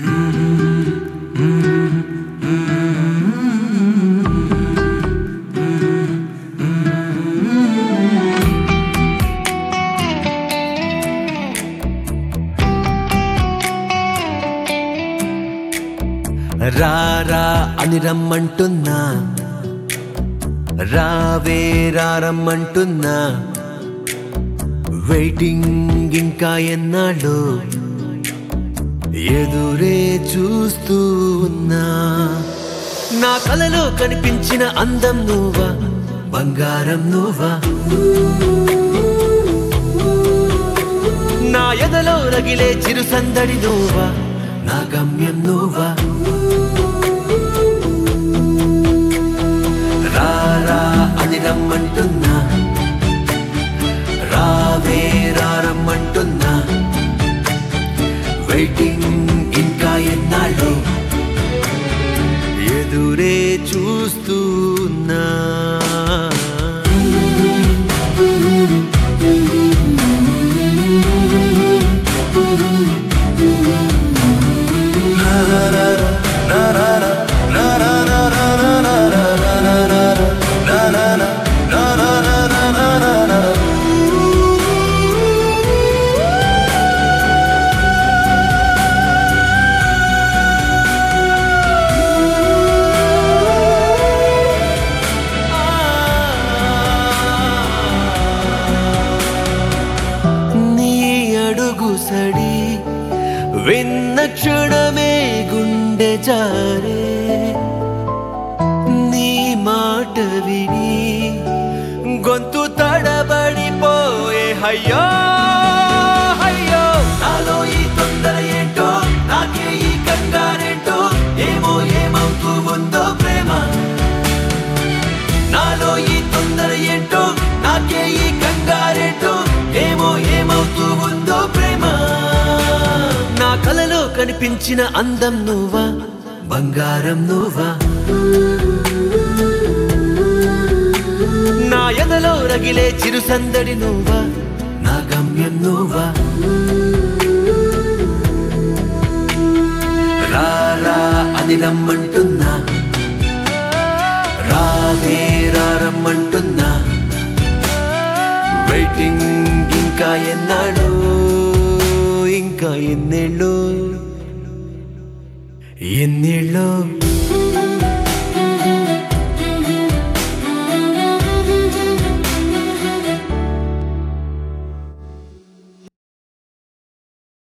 రారా అని రమ్మంటున్నా రావే రారమ్మంటున్నా వెయిటింగ్ ఇంకా ఎన్నాళ్ళు ఎదురే చూస్తూ ఉన్నా నా కలలో కనిపించిన అందం నువ్వా బంగారం నువ్వా నా ఎదలో రగిలే చిరు సందడి నువ్వా నా గమ్యం నువ్వా రారా అని రమ్మంటున్నా రావే రారమ్మంటున్నా వెయిటింగ్ ఇంకా ఎన్నాళ్ళు ఎదురే చూస్తున్నా నీ అడుగు సడి విన్న క్షణమే గుండె జారే నీ మాట విని గొంతు తడబడిపోయే హయ్యో హయ్యో నాలో ఈ తొందర ఏంటో నాకే ఈ కంగారేంటో ఏమో ఏమవుతూ ఉందో ప్రేమ నాలో ఈ తొందర ఏంటో నాకే ఈ కంగారేంటో ఏమో ఏమవుతూ ఉందో ప్రేమ నా కలలో కనిపించిన అందం నువ్వా బంగారం నువ్వా నా ఎదలో రగిలే చిరు సందడి నువ్వా నా గమ్యం నువ్వా రారా అని రమ్మంటున్నా రావే రారమ్మంటున్నా వెయిటింగ్ ఇంకా ఎన్నాడు ఇంకా ఎన్నేళ్ళు ఎన్నేళ్ళు